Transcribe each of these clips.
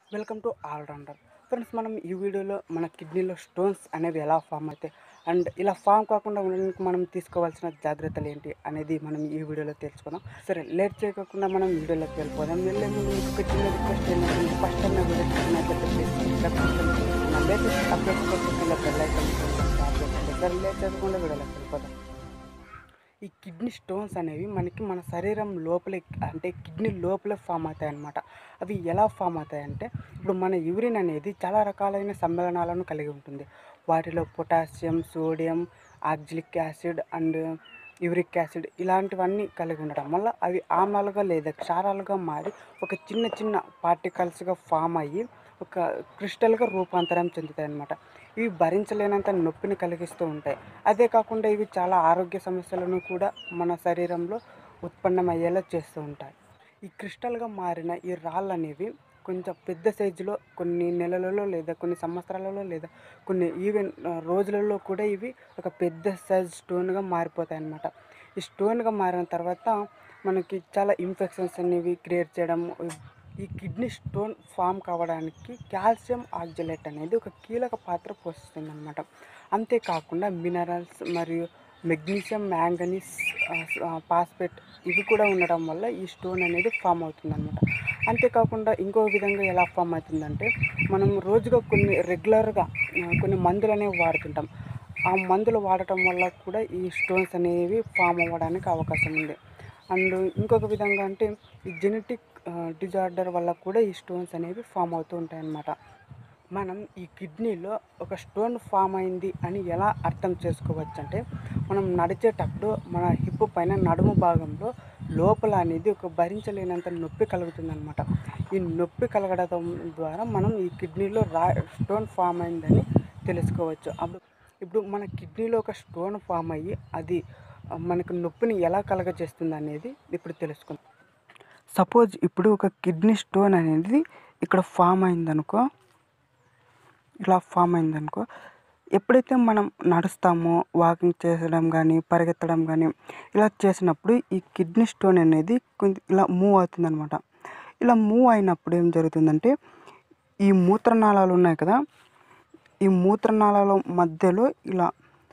welcome to allrounder friends మనం ఈ వీడియోలో మన కిడ్నీలో స్టోన్స్ అనేవి ఎలా ఫామ్ అవుతాయి అండ్ ఇలా ఫామ్ కాకుండా ఉండడానికి మనం తీసుకోవాల్సిన జాగ్రత్తలు ఏంటి అనేది మనం ఈ వీడియోలో తెలుసుకుందాం సరే లేట్ చేయకుండా మనం వీడియోలోకి వెళ్ళిపోదాం వెళ్ళే ముందు మీకు ఒక చిన్న రిక్వెస్ట్ ఏంటంటే ఫస్ట్ టైం నా వీడియో చూసినట్లయితే లేటెస్ట్ అప్డేట్స్ కోసం కింద బెల్ ఐకాన్ సరే లేట్ చేయకుండా వీడియోలోకి వెళ్ళిపోదాం ఈ కిడ్నీ స్టోన్స్ అనేవి మనకి మన శరీరం లోపలే అంటే కిడ్నీ లోపలే ఫామ్ అవుతాయి అన్నమాట అవి ఎలా ఫామ్ అవుతాయి అంటే ఇప్పుడు మన యూరిన్ అనేది చాలా రకాలైన సమ్మేళనాలను కలిగి ఉంటుంది వాటిలో potassium sodium oxalic acid and uric acid ఇలాంటివన్నీ కలిగి ఉండటం వల్ల అవి ఆమ్లాలుగా లేదా క్షారాలుగా మారి ఒక చిన్న చిన్న పార్టికల్స్గా ఫామ్ అయ్యి ఒక క్రిస్టల్గా రూపాంతరం చెందుతాయి అన్నమాట ఇవి భరించలేనంత నొప్పిని కలిగిస్తూ ఉంటాయి అదే కాకుండా ఇవి చాలా ఆరోగ్య సమస్యలను కూడా మన శరీరంలో ఉత్పన్నమయ్యేలా చేస్తూ ఉంటాయి ఈ క్రిస్టల్గా మారిన ఈ రాళ్ళు అనేవి కొంచెం పెద్ద సైజులో కొన్ని నెలలలో లేదా కొన్ని సంవత్సరాలలో లేదా కొన్ని ఈవెన్ ఆ, రోజులలో కూడా ఇవి ఒక పెద్ద సైజ్ స్టోన్గా మారిపోతాయి అన్నమాట ఈ స్టోన్గా మారిన తర్వాత మనకి చాలా ఇన్ఫెక్షన్స్ అనేవి క్రియేట్ చేయడం ఈ కిడ్నీ స్టోన్ ఫామ్ కావడానికి కాల్షియం ఆక్జలేట్ అనేది ఒక కీలక పాత్ర పోషిస్తుంది అనమాట అంతేకాకుండా మినరల్స్ మరియు మెగ్నీషియం మ్యాంగనీస్ పాస్పేట్ ఇవి కూడా ఉండడం వల్ల ఈ స్టోన్ అనేది ఫామ్ అవుతుంది అనమాట అంతేకాకుండా ఇంకో విధంగా ఎలా ఫామ్ అవుతుందంటే మనం రోజుగా కొన్ని రెగ్యులర్గా కొన్ని మందులు అనేవి వాడుతుంటాం ఆ మందులు వాడటం వల్ల కూడా ఈ స్టోన్స్ అనేవి ఫామ్ అవ్వడానికి అవకాశం ఉంది అండ్ ఇంకొక విధంగా అంటే ఈ జెనెటిక్ డిజార్డర్ వల్ల కూడా ఈ స్టోన్స్ అనేవి ఫామ్ అవుతూ ఉంటాయి అన్నమాట మనం ఈ కిడ్నీలో ఒక స్టోన్ ఫామ్ అయింది అని ఎలా అర్థం చేసుకోవచ్చు అంటే మనం నడిచేటప్పుడు మన హిప్ పైన నడుము భాగంలో లోపల అనేది ఒక భరించలేనంత నొప్పి కలుగుతుంది అనమాట ఈ నొప్పి కలగడం ద్వారా మనం ఈ కిడ్నీలో రా స్టోన్ ఫామ్ అయిందని తెలుసుకోవచ్చు అప్పుడు ఇప్పుడు మన కిడ్నీలో ఒక స్టోన్ ఫామ్ అయ్యి అది ఆ, మనకు నొప్పిని ఎలా కలగజేస్తుంది అనేది ఇప్పుడు తెలుసుకుందాం సపోజ్ ఇప్పుడు ఒక కిడ్నీ స్టోన్ అనేది ఇక్కడ ఫామ్ అయిందనుకో ఇలా ఫామ్ అయిందనుకో ఎప్పుడైతే మనం నడుస్తామో వాకింగ్ చేసడం కానీ పరిగెత్తడం కానీ ఇలా చేసినప్పుడు ఈ కిడ్నీ స్టోన్ అనేది కొంచెం ఇలా మూవ్ అవుతుందన్నమాట ఇలా మూవ్ అయినప్పుడు ఏం జరుగుతుందంటే ఈ మూత్రనాళాలు ఉన్నాయి కదా ఈ మూత్రనాళాల మధ్యలో ఇలా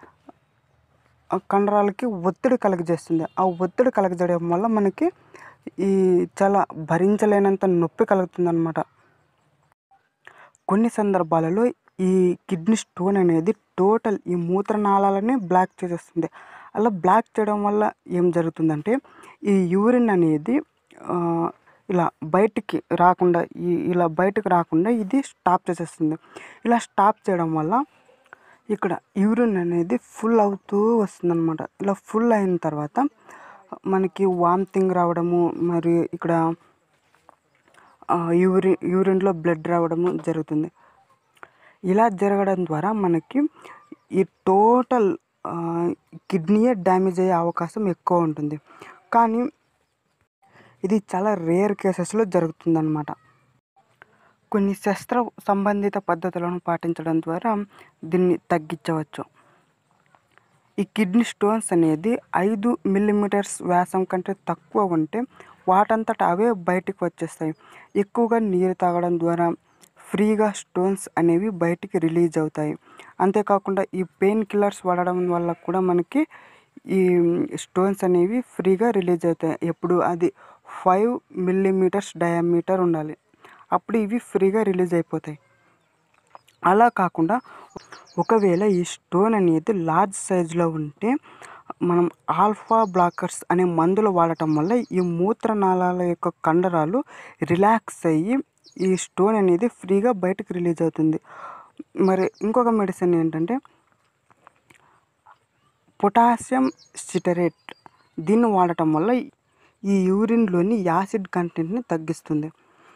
ఆ కండరాలకి ఒత్తిడి కలుగజేస్తుంది ఆ ఒత్తిడి కలుగజేయడం వల్ల మనకి ఈ చాలా భరించలేనంత నొప్పి కలుగుతుంది అనమాట కొన్ని సందర్భాలలో ఈ కిడ్నీ స్టోన్ అనేది టోటల్ ఈ మూత్రనాళాలని బ్లాక్ చేసేస్తుంది అలా బ్లాక్ చేయడం వల్ల ఏం జరుగుతుందంటే ఈ యూరిన్ అనేది ఆ, ఇలా బయటికి రాకుండా ఈ ఇలా బయటకు రాకుండా ఇది స్టాప్ చేసేస్తుంది ఇలా స్టాప్ చేయడం వల్ల ఇక్కడ యూరిన్ అనేది ఫుల్ అవుతూ వస్తుందన్నమాట ఇలా ఫుల్ అయిన తర్వాత మనకి వామిటింగ్ రావడము మరియు ఇక్కడ యూరిన్ యూరిన్లో బ్లడ్ రావడము జరుగుతుంది ఇలా జరగడం ద్వారా మనకి ఈ టోటల్ కిడ్నీయే డ్యామేజ్ అయ్యే అవకాశం ఎక్కువ ఉంటుంది కానీ ఇది చాలా రేర్ కేసెస్లో జరుగుతుందన్నమాట కొన్ని శస్త్ర సంబంధిత పద్ధతులను పాటించడం ద్వారా దీన్ని తగ్గించవచ్చు ఈ కిడ్నీ స్టోన్స్ అనేది ఐదు మిల్లీమీటర్స్ వ్యాసం కంటే తక్కువ ఉంటే వాటంతట అవే బయటికి వచ్చేస్తాయి ఎక్కువగా నీరు తాగడం ద్వారా ఫ్రీగా స్టోన్స్ అనేవి బయటికి రిలీజ్ అవుతాయి అంతేకాకుండా ఈ పెయిన్ కిల్లర్స్ వాడడం వల్ల కూడా మనకి ఈ స్టోన్స్ అనేవి ఫ్రీగా రిలీజ్ అవుతాయి ఎప్పుడు అది ఫైవ్ మిల్లీమీటర్స్ డయామీటర్ ఉండాలి అప్పుడు ఇవి ఫ్రీగా రిలీజ్ అయిపోతాయి అలా కాకుండా ఒకవేళ ఈ స్టోన్ అనేది లార్జ్ సైజులో ఉంటే మనం ఆల్ఫా బ్లాకర్స్ అనే మందులు వాడటం వల్ల ఈ మూత్రనాళాల యొక్క కండరాలు రిలాక్స్ అయ్యి ఈ స్టోన్ అనేది ఫ్రీగా బయటకు రిలీజ్ అవుతుంది మరి ఇంకొక మెడిసిన్ ఏంటంటే పొటాషియం సిటరేట్ దీన్ని వాడటం వల్ల ఈ యూరిన్లోని యాసిడ్ కంటెంట్ని తగ్గిస్తుంది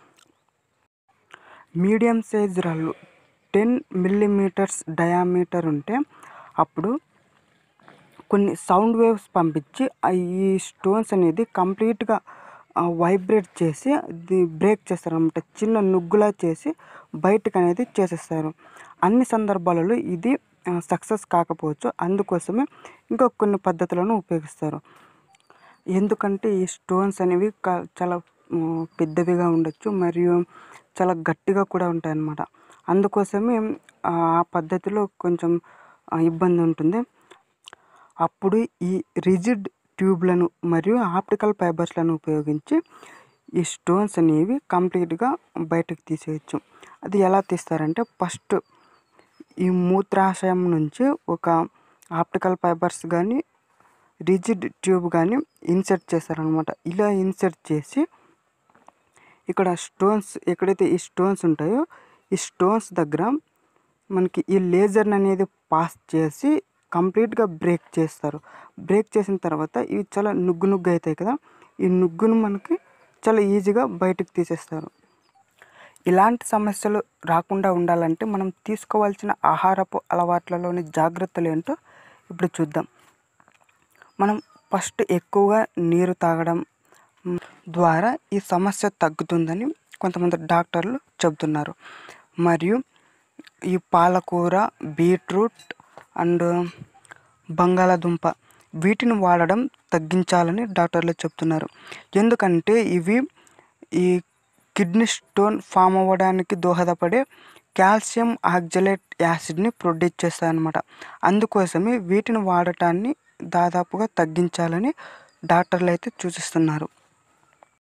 మీడియం సైజ్ రాళ్ళు టెన్ మిల్లీమీటర్స్ డయామీటర్ ఉంటే అప్పుడు కొన్ని సౌండ్ వేవ్స్ పంపించి ఆ ఈ స్టోన్స్ అనేది కంప్లీట్గా వైబ్రేట్ చేసి ఇది బ్రేక్ చేస్తారు అనమాట చిన్న నుగ్గులా చేసి బయటకు అనేది చేసేస్తారు అన్ని సందర్భాలలో ఇది సక్సెస్ కాకపోవచ్చు అందుకోసమే ఇంకా కొన్ని పద్ధతులను ఉపయోగిస్తారు ఎందుకంటే ఈ స్టోన్స్ అనేవి క- చాలా మ్, పెద్దవిగా ఉండొచ్చు మరియు చాలా గట్టిగా కూడా ఉంటాయి అన్నమాట అందుకోసమే ఆ పద్ధతిలో కొంచెం ఆ, ఇబ్బంది ఉంటుంది అప్పుడు ఈ రిజిడ్ ట్యూబ్లను మరియు ఆప్టికల్ ఫైబర్స్లను ఉపయోగించి ఈ స్టోన్స్ అనేవి కంప్లీట్గా బయటకు తీసేయచ్చు అది ఎలా తీస్తారంటే ఫస్ట్ ఈ మూత్రాశయం నుంచి ఒక ఆప్టికల్ ఫైబర్స్ కానీ రిజిడ్ ట్యూబ్ కానీ ఇన్సర్ట్ చేస్తారనమాట ఇలా ఇన్సర్ట్ చేసి ఇక్కడ స్టోన్స్ ఎక్కడైతే ఈ స్టోన్స్ ఉంటాయో ఈ స్టోన్స్ దగ్గర మనకి ఈ లేజర్ అనేది పాస్ చేసి కంప్లీట్గా బ్రేక్ చేస్తారు బ్రేక్ చేసిన తర్వాత ఇవి చాలా నుగ్గు నుగ్గు అవుతాయి కదా ఈ నుగ్గును మనకి చాలా ఈజీగా బయటకు తీసేస్తారు ఇలాంటి సమస్యలు రాకుండా ఉండాలంటే మనం తీసుకోవాల్సిన ఆహారపు అలవాట్లలోని జాగ్రత్తలు ఏంటో ఇప్పుడు చూద్దాం మనం ఫస్ట్ ఎక్కువగా నీరు తాగడం మ్, ద్వారా ఈ సమస్య తగ్గుతుందని కొంతమంది డాక్టర్లు చెబుతున్నారు మరియు ఈ పాలకూర బీట్రూట్ అండ్ బంగాళాదుంప వీటిని వాడడం తగ్గించాలని డాక్టర్లు చెప్తున్నారు ఎందుకంటే ఇవి ఈ కిడ్నీ స్టోన్ ఫామ్ అవ్వడానికి దోహదపడే కాల్షియం ఆక్జలేట్ యాసిడ్ని ప్రొడ్యూస్ చేస్తాయన్నమాట అందుకోసమే వీటిని వాడటాన్ని దాదాపుగా తగ్గించాలని డాక్టర్లు అయితే సూచిస్తున్నారు